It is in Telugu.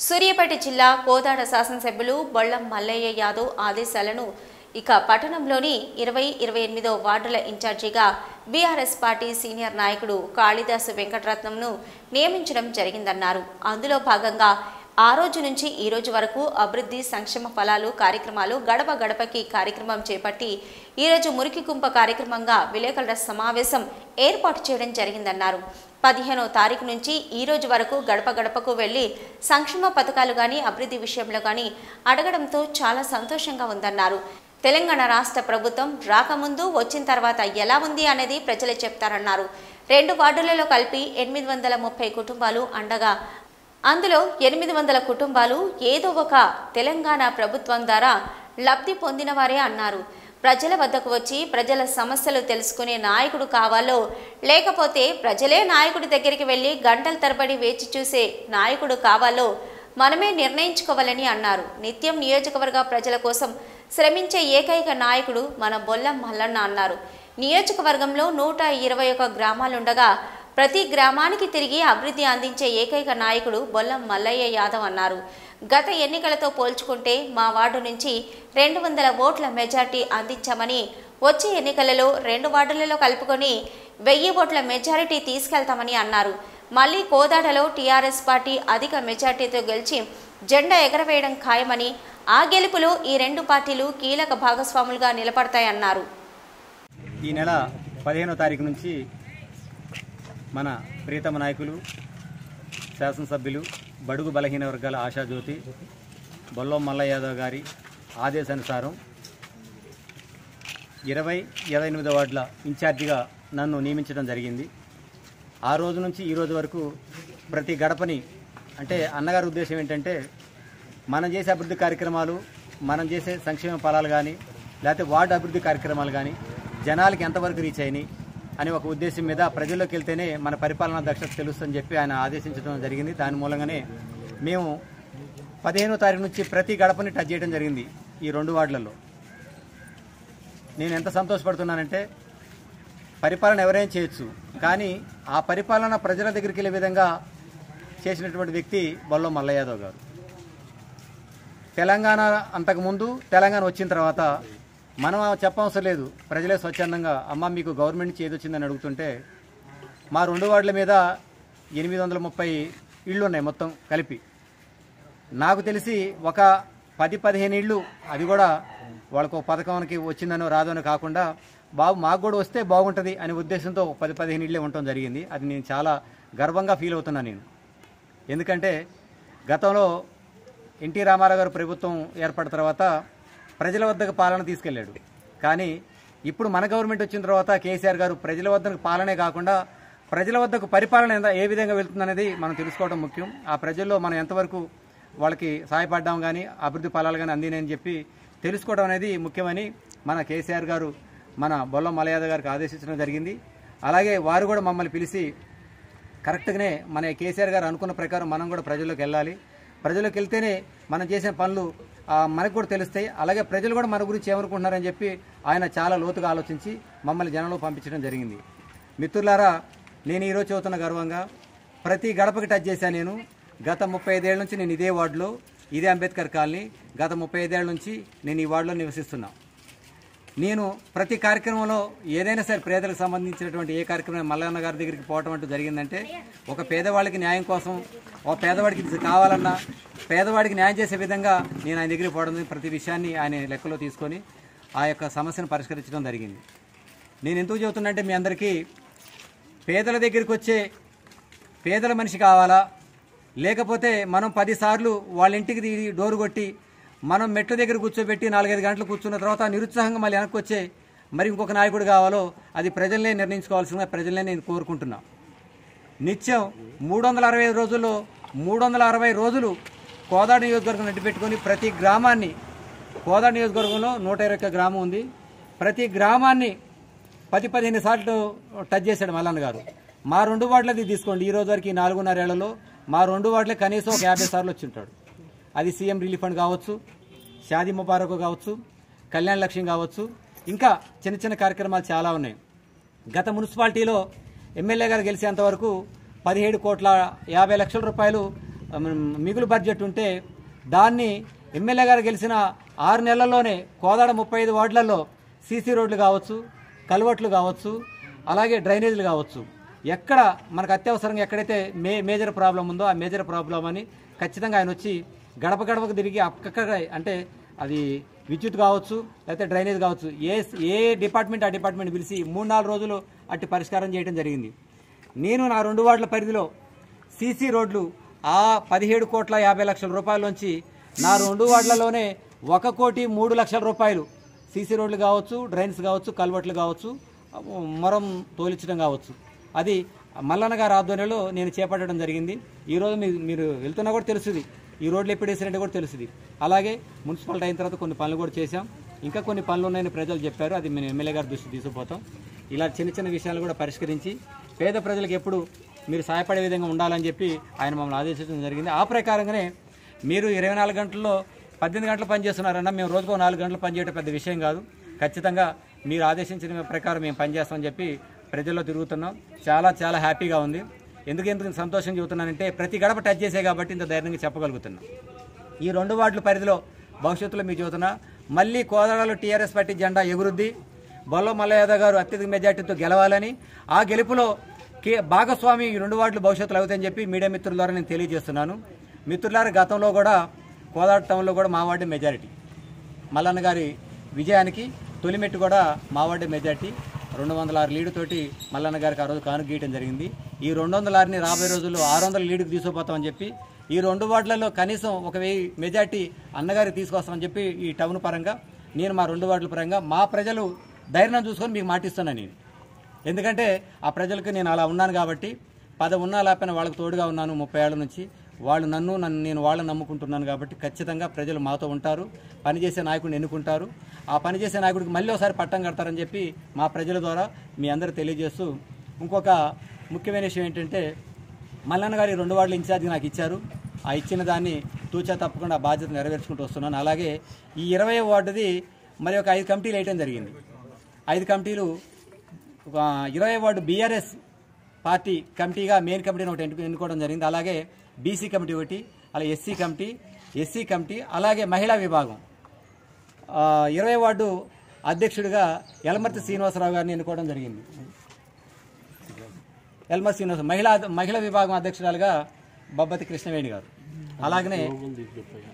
సూర్యాపేట జిల్లా కోదాడ శాసనసభ్యులు బొల్లం మల్లయ్య యాదవ్ ఆదేశాలను ఇక పట్టణంలోని ఇరవై ఇరవై ఎనిమిదో వార్డుల ఇన్ఛార్జిగా బీఆర్ఎస్ పార్టీ సీనియర్ నాయకుడు కాళిదాసు వెంకటరత్నంను నియమించడం జరిగిందన్నారు అందులో భాగంగా ఆ రోజు నుంచి ఈ రోజు వరకు అభివృద్ధి సంక్షేమ ఫలాలు కార్యక్రమాలు గడప గడపకి కార్యక్రమం చేపట్టి ఈరోజు మురికి కుంప కార్యక్రమంగా విలేకరుల సమావేశం ఏర్పాటు చేయడం జరిగిందన్నారు పదిహేనో తారీఖు నుంచి ఈ రోజు వరకు గడప గడపకు వెళ్లి సంక్షేమ పథకాలు కానీ అభివృద్ధి విషయంలో కానీ అడగడంతో చాలా సంతోషంగా ఉందన్నారు తెలంగాణ రాష్ట్ర ప్రభుత్వం రాకముందు వచ్చిన తర్వాత ఎలా ఉంది అనేది ప్రజలే చెప్తారన్నారు రెండు వార్డులలో కలిపి ఎనిమిది వందల ముప్పై కుటుంబాలు అండగా అందులో ఎనిమిది వందల కుటుంబాలు ఏదో ఒక తెలంగాణ ప్రభుత్వం ద్వారా లబ్ధి పొందిన వారే అన్నారు ప్రజల వద్దకు వచ్చి ప్రజల సమస్యలు తెలుసుకునే నాయకుడు కావాలో లేకపోతే ప్రజలే నాయకుడి దగ్గరికి వెళ్ళి గంటల తరబడి వేచి చూసే నాయకుడు కావాలో మనమే నిర్ణయించుకోవాలని అన్నారు నిత్యం నియోజకవర్గ ప్రజల కోసం శ్రమించే ఏకైక నాయకుడు మన బొల్లం మల్లన్న అన్నారు నియోజకవర్గంలో నూట ఇరవై ఒక గ్రామాలుండగా ప్రతి గ్రామానికి తిరిగి అభివృద్ధి అందించే ఏకైక నాయకుడు బొల్లం మల్లయ్య యాదవ్ అన్నారు గత ఎన్నికలతో పోల్చుకుంటే మా వార్డు నుంచి రెండు వందల ఓట్ల మెజార్టీ అందించామని వచ్చే ఎన్నికలలో రెండు వార్డులలో కలుపుకొని వెయ్యి ఓట్ల మెజారిటీ తీసుకెళ్తామని అన్నారు మళ్ళీ కోదాడలో టీఆర్ఎస్ పార్టీ అధిక మెజార్టీతో గెలిచి జెండా ఎగరవేయడం ఖాయమని ఆ గెలుపులో ఈ రెండు పార్టీలు కీలక భాగస్వాములుగా నిలబడతాయన్నారు ఈ నెల పదిహేనో తారీఖు నుంచి మన ప్రియతమ నాయకులు శాసనసభ్యులు బడుగు బలహీన వర్గాల ఆశాజ్యోతి బొల్లం మల్లయ్య యాదవ్ గారి ఆదేశానుసారం ఇరవై ఇరవై ఎనిమిదో వార్డుల ఇన్ఛార్జిగా నన్ను నియమించడం జరిగింది ఆ రోజు నుంచి ఈ రోజు వరకు ప్రతి గడపని అంటే అన్నగారి ఉద్దేశం ఏంటంటే మనం చేసే అభివృద్ధి కార్యక్రమాలు మనం చేసే సంక్షేమ ఫలాలు కానీ లేకపోతే వార్డు అభివృద్ధి కార్యక్రమాలు కానీ జనాలకి ఎంతవరకు రీచ్ అయినాయి అని ఒక ఉద్దేశం మీద ప్రజల్లోకి వెళ్తేనే మన పరిపాలనా దక్షత తెలుస్తుందని చెప్పి ఆయన ఆదేశించడం జరిగింది దాని మూలంగానే మేము పదిహేనో తారీఖు నుంచి ప్రతి గడపని టచ్ చేయడం జరిగింది ఈ రెండు వార్డులలో నేను ఎంత సంతోషపడుతున్నానంటే పరిపాలన ఎవరైనా చేయొచ్చు కానీ ఆ పరిపాలన ప్రజల దగ్గరికి వెళ్ళే విధంగా చేసినటువంటి వ్యక్తి బొల్లం మల్ల యాదవ్ గారు తెలంగాణ అంతకుముందు తెలంగాణ వచ్చిన తర్వాత మనం చెప్పవసరం లేదు ప్రజలే స్వచ్ఛందంగా అమ్మ మీకు గవర్నమెంట్ నుంచి ఏది వచ్చిందని అడుగుతుంటే మా రెండు వార్డుల మీద ఎనిమిది వందల ముప్పై ఇళ్ళు ఉన్నాయి మొత్తం కలిపి నాకు తెలిసి ఒక పది పదిహేను ఇళ్ళు అది కూడా వాళ్ళకు ఒక పథకానికి వచ్చిందనో రాదనో కాకుండా బాబు మాకు కూడా వస్తే బాగుంటుంది అనే ఉద్దేశంతో ఒక పది పదిహేను ఇళ్ళే ఉండటం జరిగింది అది నేను చాలా గర్వంగా ఫీల్ అవుతున్నాను నేను ఎందుకంటే గతంలో ఎన్టీ రామారావు గారు ప్రభుత్వం ఏర్పడిన తర్వాత ప్రజల వద్దకు పాలన తీసుకెళ్ళాడు కానీ ఇప్పుడు మన గవర్నమెంట్ వచ్చిన తర్వాత కేసీఆర్ గారు ప్రజల వద్దకు పాలనే కాకుండా ప్రజల వద్దకు పరిపాలన ఎంత- ఏ విధంగా వెళ్తుందనేది మనం తెలుసుకోవడం ముఖ్యం ఆ ప్రజల్లో మనం ఎంతవరకు వాళ్ళకి సహాయపడ్డాం కానీ అభివృద్ధి ఫలాలు కానీ అందినాయని చెప్పి తెలుసుకోవడం అనేది ముఖ్యమని మన కేసీఆర్ గారు మన బొల్లం మలయాద గారికి ఆదేశించడం జరిగింది అలాగే వారు కూడా మమ్మల్ని పిలిచి కరెక్ట్గానే మన కేసీఆర్ గారు అనుకున్న ప్రకారం మనం కూడా ప్రజల్లోకి వెళ్ళాలి ప్రజల్లోకి వెళ్తేనే మనం చేసిన పనులు ఆ, మనకు కూడా తెలుస్తాయి అలాగే ప్రజలు కూడా మన గురించి ఏమనుకుంటున్నారని చెప్పి ఆయన చాలా లోతుగా ఆలోచించి మమ్మల్ని జనంలో పంపించడం జరిగింది మిత్రులారా నేను ఈరోజు చదువుతున్న గర్వంగా ప్రతి గడపకి టచ్ చేశాను నేను గత ముప్పై ఐదేళ్ల నుంచి నేను ఇదే వార్డులో ఇదే అంబేద్కర్ కాలనీ గత ముప్పై ఐదేళ్ల నుంచి నేను ఈ వార్డులో నివసిస్తున్నా నేను ప్రతి కార్యక్రమంలో ఏదైనా సరే పేదలకు సంబంధించినటువంటి ఏ కార్యక్రమం మల్లన్న గారి దగ్గరికి పోవటం అంటూ జరిగిందంటే ఒక పేదవాడికి న్యాయం కోసం ఒక పేదవాడికి ఇది కావాలన్నా పేదవాడికి న్యాయం చేసే విధంగా నేను ఆయన దగ్గరికి పోవడం ప్రతి విషయాన్ని ఆయన లెక్కలో తీసుకొని ఆ యొక్క సమస్యను పరిష్కరించడం జరిగింది నేను ఎందుకు చెబుతున్నంటే మీ అందరికీ పేదల దగ్గరికి వచ్చే పేదల మనిషి కావాలా లేకపోతే మనం పదిసార్లు వాళ్ళ ఇంటికి తీ- డోరు కొట్టి మనం మెట్ల దగ్గర కూర్చోబెట్టి నాలుగైదు గంటలు కూర్చున్న తర్వాత నిరుత్సాహంగా మళ్ళీ వెనక్కి వచ్చే మరి ఇంకొక నాయకుడు కావాలో అది ప్రజలనే నిర్ణయించుకోవాల్సిన ప్రజలనే నేను కోరుకుంటున్నా నిత్యం మూడు వందల అరవై ఐదు రోజుల్లో మూడు వందల అరవై రోజులు కోదాడ నియోజకవర్గం నడ్డి పెట్టుకొని ప్రతి గ్రామాన్ని కోదాడ నియోజకవర్గంలో నూట ఇరవై ఒక్క గ్రామం ఉంది ప్రతి గ్రామాన్ని పది పదిహేను సార్లు టచ్ చేశాడు మల్లన్న గారు మా రెండు వార్డులది తీసుకోండి ఈ రోజు వరకు ఈ నాలుగున్నరేళ్లలో మా రెండు వార్డులే కనీసం ఒక యాభై సార్లు వచ్చి ఉంటాడు అది సీఎం రిలీఫ్ ఫండ్ కావచ్చు షాదీ ముబారక్ కావచ్చు కళ్యాణ లక్ష్యం కావచ్చు ఇంకా చిన్న చిన్న కార్యక్రమాలు చాలా ఉన్నాయి గత మున్సిపాలిటీలో ఎమ్మెల్యే గారు గెలిచేంత వరకు పదిహేడు కోట్ల యాభై లక్షల రూపాయలు మిగులు బడ్జెట్ ఉంటే దాన్ని ఎమ్మెల్యే గారు గెలిచిన ఆరు నెలల్లోనే కోదాడ ముప్పై ఐదు వార్డులలో సీసీ రోడ్లు కావచ్చు కల్వర్ట్లు కావచ్చు అలాగే డ్రైనేజీలు కావచ్చు ఎక్కడ మనకు అత్యవసరంగా ఎక్కడైతే మే మేజర్ ప్రాబ్లం ఉందో ఆ మేజర్ ప్రాబ్లం అని ఖచ్చితంగా ఆయన వచ్చి గడప గడపకు తిరిగి అక్కడ అంటే అది విద్యుత్ కావచ్చు లేకపోతే డ్రైనేజ్ కావచ్చు ఏ ఏ డిపార్ట్మెంట్ ఆ డిపార్ట్మెంట్ పిలిచి మూడు నాలుగు రోజులు అట్టి పరిష్కారం చేయడం జరిగింది నేను నా రెండు వార్డుల పరిధిలో సీసీ రోడ్లు ఆ పదిహేడు కోట్ల యాభై లక్షల రూపాయలలోంచి నా రెండు వార్డులలోనే ఒక కోటి మూడు లక్షల రూపాయలు సీసీ రోడ్లు కావచ్చు డ్రైన్స్ కావచ్చు కల్వర్ట్లు కావచ్చు మొరం తోలించడం కావచ్చు అది మల్లన్న గారి ఆధ్వర్యంలో నేను చేపట్టడం జరిగింది ఈరోజు మీరు మీరు వెళ్తున్నా కూడా తెలుస్తుంది ఈ రోడ్లు ఎప్పుడు వేసినట్టు కూడా తెలుస్తుంది అలాగే మున్సిపాలిటీ అయిన తర్వాత కొన్ని పనులు కూడా చేశాం ఇంకా కొన్ని పనులు ఉన్నాయని ప్రజలు చెప్పారు అది మేము ఎమ్మెల్యే గారి దృష్టి తీసుకుపోతాం ఇలా చిన్న చిన్న విషయాలు కూడా పరిష్కరించి పేద ప్రజలకు ఎప్పుడు మీరు సహాయపడే విధంగా ఉండాలని చెప్పి ఆయన మమ్మల్ని ఆదేశించడం జరిగింది ఆ ప్రకారంగానే మీరు ఇరవై నాలుగు గంటల్లో పద్దెనిమిది గంటలు పనిచేస్తున్నారన్న మేము రోజుకో నాలుగు గంటలు పనిచేయడం పెద్ద విషయం కాదు ఖచ్చితంగా మీరు ఆదేశించిన ప్రకారం మేము పనిచేస్తామని చెప్పి ప్రజల్లో తిరుగుతున్నాం చాలా చాలా హ్యాపీగా ఉంది ఎందుకు ఎందుకు సంతోషం చెబుతున్నానంటే ప్రతి గడప టచ్ చేసే కాబట్టి ఇంత ధైర్యంగా చెప్పగలుగుతున్నాం ఈ రెండు వార్డుల పరిధిలో భవిష్యత్తులో మీకు చెబుతున్నా మళ్ళీ కోదాడలో టీఆర్ఎస్ పార్టీ జెండా ఎగురుద్ది బొల్ల మల్లయాదవ్ గారు అత్యధిక మెజార్టీతో గెలవాలని ఆ గెలుపులో కే భాగస్వామి ఈ రెండు వార్డులు భవిష్యత్తులో అవుతాయని చెప్పి మీడియా మిత్రుల ద్వారా నేను తెలియజేస్తున్నాను మిత్రులారా గతంలో కూడా కోదాడ టౌన్లో కూడా మా వార్డు మెజారిటీ మల్లన్న గారి విజయానికి తొలిమెట్టు కూడా మా వార్డు మెజార్టీ రెండు వందల ఆరు లీడు తోటి మల్లన్న గారికి ఆ రోజు కానుక గీయటం జరిగింది ఈ రెండు వందల ఆరుని రాబోయే రోజుల్లో ఆరు వందల లీడుకు తీసుకుపోతామని చెప్పి ఈ రెండు వార్డులలో కనీసం ఒక వెయ్యి మెజార్టీ అన్నగారికి తీసుకొస్తామని చెప్పి ఈ టౌన్ పరంగా నేను మా రెండు వార్డుల పరంగా మా ప్రజలు ధైర్యం చూసుకొని మీకు మాటిస్తున్నాను నేను ఎందుకంటే ఆ ప్రజలకు నేను అలా ఉన్నాను కాబట్టి పద ఉన్నా లేకపోయినా వాళ్ళకి తోడుగా ఉన్నాను ముప్పై ఏళ్ళ నుంచి వాళ్ళు నన్ను నన్ను నేను వాళ్ళని నమ్ముకుంటున్నాను కాబట్టి ఖచ్చితంగా ప్రజలు మాతో ఉంటారు పనిచేసే నాయకుడిని ఎన్నుకుంటారు ఆ పనిచేసే నాయకుడికి మళ్ళీ ఒకసారి పట్టం కడతారని చెప్పి మా ప్రజల ద్వారా మీ అందరూ తెలియజేస్తూ ఇంకొక ముఖ్యమైన విషయం ఏంటంటే మల్లన్న గారి రెండు వార్డుల ఇన్ఛార్జ్ నాకు ఇచ్చారు ఆ ఇచ్చిన దాన్ని తూచా తప్పకుండా ఆ బాధ్యత నెరవేర్చుకుంటూ వస్తున్నాను అలాగే ఈ ఇరవై వార్డుది మరి ఒక ఐదు కమిటీలు వేయటం జరిగింది ఐదు కమిటీలు ఒక ఇరవై వార్డు బీఆర్ఎస్ పార్టీ కమిటీగా మెయిన్ కమిటీని ఒకటి ఎన్నుకో- ఎన్నుకోవడం జరిగింది అలాగే బీసీ కమిటీ ఒకటి అలాగే ఎస్సీ కమిటీ ఎస్సీ కమిటీ అలాగే మహిళా విభాగం ఆ, ఇరవై వార్డు అధ్యక్షుడిగా యలమర్తి శ్రీనివాసరావు గారిని ఎన్నుకోవడం జరిగింది ఎల్మర్ శ్రీనివాస మహిళా మహిళా విభాగం అధ్యక్షురాలుగా బొబ్బతి కృష్ణవేణి గారు అలాగనే